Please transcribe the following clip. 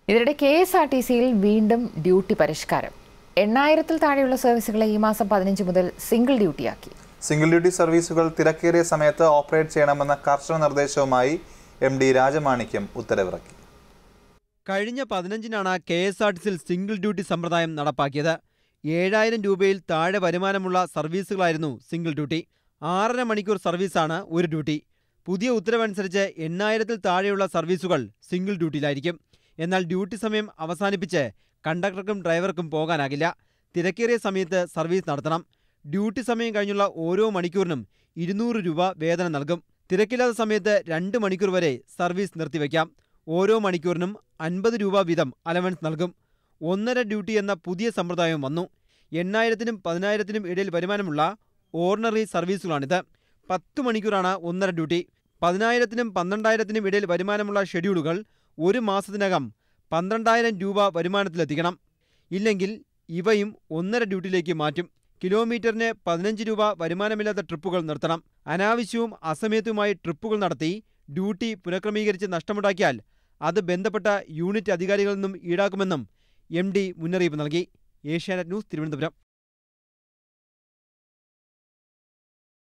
ഇതിനിടെ K S R T സിയിൽ വീണ്ടും ഡ്യൂട്ടി പരിഷ്കാരം എണ്ണായിരത്തിൽ താഴെയുള്ള സർവീസുകളെ ഈ മാസം പതിനഞ്ച് മുതൽ സിംഗിൾ ഡ്യൂട്ടിയാക്കി സിംഗിൾ ഡ്യൂട്ടി സർവീസുകൾ തിരക്കേറിയ സമയത്ത് ഓപ്പറേറ്റ് ചെയ്യണമെന്ന കർശന നിർദ്ദേശവുമായി എം ഡി രാജമാണിക്യം ഉത്തരവിറക്കി കഴിഞ്ഞ പതിനഞ്ചിനാണ് കെ എസ് ആർ ടി സിയിൽ സിംഗിൾ ഡ്യൂട്ടി സമ്പ്രദായം നടപ്പാക്കിയത് ഏഴായിരം രൂപയിൽ താഴെ വരുമാനമുള്ള സർവീസുകളായിരുന്നു സിംഗിൾ ഡ്യൂട്ടി ആറര മണിക്കൂർ സർവീസാണ് ഒരു ഡ്യൂട്ടി പുതിയ ഉത്തരവനുസരിച്ച് എണ്ണായിരത്തിൽ താഴെയുള്ള സർവീസുകൾ സിംഗിൾ ഡ്യൂട്ടിയിലായിരിക്കും എന്നാൽ ഡ്യൂട്ടി സമയം അവസാനിപ്പിച്ച് കണ്ടക്ടർക്കും ഡ്രൈവർക്കും പോകാനാകില്ല തിരക്കേറിയ സമയത്ത് സർവീസ് നടത്തണം ഡ്യൂട്ടി സമയം കഴിഞ്ഞുള്ള ഓരോ മണിക്കൂറിനും ഇരുന്നൂറ് രൂപ വേതനം നൽകും തിരക്കില്ലാത്ത സമയത്ത് രണ്ട് മണിക്കൂർ വരെ സർവീസ് നിർത്തിവെക്കാം ഓരോ മണിക്കൂറിനും അൻപത് രൂപ വീതം അലവൻസ് നൽകും ഒന്നര ഡ്യൂട്ടി എന്ന പുതിയ സമ്പ്രദായം വന്നു എണ്ണായിരത്തിനും പതിനായിരത്തിനും ഇടയിൽ വരുമാനമുള്ള ഓർഡിനറി സർവീസുകളാണിത് പത്ത് മണിക്കൂറാണ് ഒന്നര ഡ്യൂട്ടി പതിനായിരത്തിനും പന്ത്രണ്ടായിരത്തിനും ഇടയിൽ വരുമാനമുള്ള ഷെഡ്യൂളുകൾ ഒരു മാസത്തിനകം പന്ത്രണ്ടായിരം രൂപ വരുമാനത്തിലെത്തിക്കണം ഇല്ലെങ്കിൽ ഇവയും ഒന്നര ഡ്യൂട്ടിയിലേക്ക് മാറ്റും കിലോമീറ്ററിന് പതിനഞ്ച് രൂപ വരുമാനമില്ലാത്ത ട്രിപ്പുകൾ നിർത്തണം അനാവശ്യവും അസമയത്തുമായി ട്രിപ്പുകൾ നടത്തി ഡ്യൂട്ടി പുനഃക്രമീകരിച്ച് നഷ്ടമുണ്ടാക്കിയാൽ അത് ബന്ധപ്പെട്ട യൂണിറ്റ് അധികാരികളിൽ നിന്നും ഈടാക്കുമെന്നും എം ഡി മുന്നറിയിപ്പ് നൽകി ഏഷ്യാനെറ്റ് ന്യൂസ് തിരുവനന്തപുരം